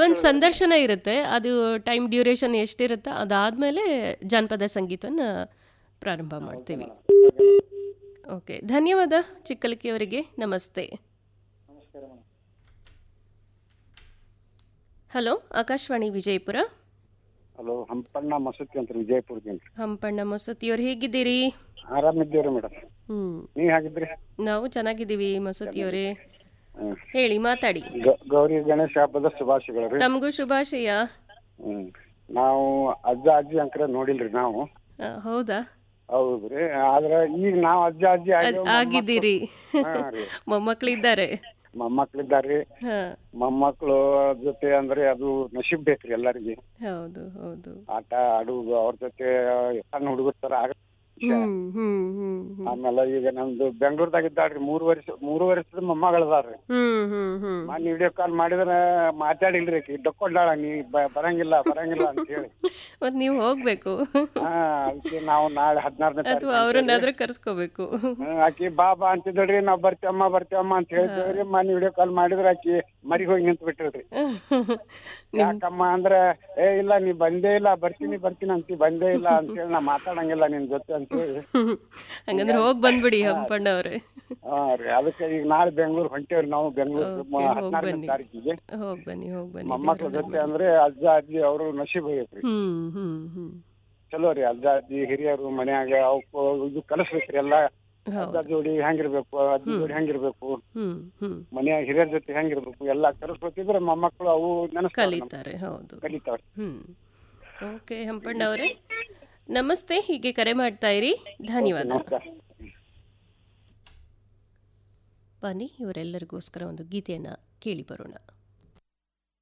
ಒಂದು ಸಂದರ್ಶನ ಇರುತ್ತೆ ಅದು ಟೈಮ್ ಡ್ಯೂರೇಷನ್ ಎಷ್ಟಿರುತ್ತೆ ಅದಾದಮೇಲೆ ಜಾನಪದ ಸಂಗೀತವನ್ನು ಪ್ರಾರಂಭ ಮಾಡ್ತೀವಿ ಓಕೆ ಧನ್ಯವಾದ ಚಿಕ್ಕಲಕಿಯವರಿಗೆ ನಮಸ್ತೆ ಹಲೋ ಆಕಾಶವಾಣಿ ವಿಜಯಪುರ ಹಲೋ ಹಂಪಣ್ಣ ಮಸೂತಿ ಅಂತ ವಿಜಯಪುರದಿಂದ ಹಂಪಣ್ಣ ಮಸೂತಿಯವ್ರು ಹೇಗಿದ್ದೀರಿ ಆರಾಮಿದ್ದೀವ್ರಿ ಮೇಡಮ್ ಹ್ಞೂ ನೀವ್ ಹಾಗಿದ್ರಿ ನಾವು ಚೆನ್ನಾಗಿದ್ದೀವಿ ಮಸೂತಿಯವರೇ ಹ್ಮ್. ಹೇಳಿ ಮಾತಾಡಿ ಗ- ಗೌರಿ ಗಣೇಶ ಹಬ್ಬದ ಶುಭಾಶಯಗಳು ರೀ ತಮಗೂ ಶುಭಾಶಯ ಹ್ಮ್ ನಾವು ಅಜ್ಜ ಅಜ್ಜಿ ಅಂಕರ ನೋಡಿಲ್ರಿ ನಾವು ಆ, ಹೌದಾ ಹೌದ್ರಿ ಆದ್ರ ಈಗ ನಾವ್ ಅಜ್ಜ ಅಜ್ಜಿ ಅದ್- ಆಗ್ಯಾವ, ಆಗಿದ್ದೀರಿ ಹಾ ರೀ. ಮೊಮ್ಮಕ್ಕಳಿದ್ದಾರೆ ಮೊಮ್ಮಕ್ಳಿದ್ದಾರ್ರಿ ಹಾ ಮೊಮ್ಮಕ್ಳು ಜೊತೆ ಅಂದ್ರೆ ಅದು ನಶೀಬ್ ಬೇಕ್ರಿ ಎಲ್ಲರಿಗೆ ಹೌದು ಹೌದು ಆಟ ಆಡುದು ಅವ್ರ ಜೊತೆ ಸಣ್ಣ ಹುಡುಗರ ತರ ಆಗ ಹ್ಮ್ ಹ್ಮ್ ಹ್ಮ್ ಹ್ಮ್ ಆಮೇಲೆ ಈಗ ನಮ್ದು ಬೆಂಗಳೂರದಾಗ ಇದ್ದಾಳ್ರಿ ಮೂರು ವರ್ಷ ಮೂರು ವರ್ಷದ ಮೊಮ್ಮಗಳದಾರ್ರಿ ಹ್ಮ್ ಹ್ಮ್ ಹ್ಮ್ ಮೊನ್ನೆ ವಿಡಿಯೋ ಕಾಲ್ ಮಾಡಿದ್ರೆ ಮಾತಾಡಿಲ್ರಿ ಆಕಿ ಡಕ್ಕೊಂಡಾಳ ನೀ ಬ- ಬರಂಗಿಲ್ಲ ಬರಂಗಿಲ್ಲ ಅಂತ ಹೇಳಿ ಮತ್ ನೀವು ಹೋಗ್ಬೇಕು ಹಾ ಅದಕ್ಕೆ ನಾವು ನಾಳೆ ಹದಿನಾರನೇ ಅಥವಾ ಅವ್ರನ್ನಾದ್ರೂ ಕರ್ಸ್ಕೋಬೇಕು ಆಕಿ ಬಾ ಬಾ ಅಂತಿದ್ದಳ್ರಿ ನಾವ್ ಬರ್ತೀವಮ್ಮ ಬರ್ತೀವಮ್ಮ ಅಂತ ಹೇಳ್ತೇವ್ರಿ ಮೊನ್ನೆ ವಿಡಿಯೋ ಕಾಲ್ ಮಾಡಿದ್ರೆ ಆಕಿ ಮರಿ ಹೋಗಿ ನಿಂತು ಬಿಟ್ಟಿಳ್ರಿ ಯಾಕಮ್ಮ ಅಂದ್ರೆ ಏ ಇಲ್ಲ ನೀ ಬಂದೇ ಇಲ್ಲ ಬರ್ತೀನಿ ಬರ್ತೀನಿ ಅಂತಿ ಬಂದೇ ಇಲ್ಲ ಅಂತ ಹೇಳಿ ನಾ ಮಾತಾಡಂಗಿಲ್ಲ ನಿನ್ ಜೊತೆ ಅಂತ ಹೇಳಿ ಹಂಗಂದ್ರೆ ಹೋಗ್ ಬಂದ್ಬಿಡಿ ಹಂಪಣ್ಣ ಅವ್ರೆ ಹಾ ರೀ ಅದಕ್ಕೆ ಈಗ ನಾಳೆ ಬೆಂಗಳೂರು ಹೊಂಟೇವ್ರಿ ನಾವು ಬೆಂಗಳೂರು Okay, ಹೋಗ್ ಹದಿನಾರನೇ ಬನ್ನಿ. ತಾರೀಕಿಗೆ ಹೋಗ್ ಬನ್ನಿ ಹೋಗ್ ಬನ್ನಿ ಮೊಮ್ಮಕ್ಳ ಜೊತೆ ಅಂದ್ರೆ ಅಜ್ಜ ಅಜ್ಜಿ ಅವರು ನಶೀಬ್ ಹೋಗೈತ್ರಿ ಹ್ಮ್ ಹ್ಮ್ ಹ್ಮ್ ಚಲೋ ರೀ ಅಜ್ಜ ಅಜ್ಜಿ ಹಿರಿಯರು ಮನ್ಯಾಗ ಅವಕ್ಕೂ ಇದು ಕಲಿಸ್ಬೇಕ್ರಿ ಎಲ್ಲ ಅಜ್ಜ ಹೌದು ಜೋಡಿ ಹೆಂಗಿರ್ಬೇಕು ಅಜ್ಜಿ ಜೋಡಿ ಹೆಂಗಿರ್ಬೇಕು ಹ್ಮ್ ಹ್ಮ್ ಮನ್ಯಾಗ ಹಿರಿಯರ ಜೊತೆ ಹೆಂಗಿರ್ಬೇಕು ಎಲ್ಲ ಕಲಿಸ್ಬೇಕಿದ್ರೆ ಮೊಮ್ಮಕ್ಕಳು ಅವು ನೆನಸ್ತಾವ ಕಲಿತಾರೆ ಹೌದು ಕಲಿತಾವ್ರಿ ಹ್ಮ್ ಓಕೆ ಹಂಪಣ್ಣ ಅವರೇ ನಮಸ್ತೆ ಹೀಗೆ ಕರೆ ಮಾಡ್ತಾ ಇರಿ ಧನ್ಯವಾದ ನಮಸ್ಕಾರ ಬನ್ನಿ ಇವರೆಲ್ಲರಿಗೋಸ್ಕರ ಒಂದು ಗೀತೆಯನ್ನು ಕೇಳಿ ಬರೋಣ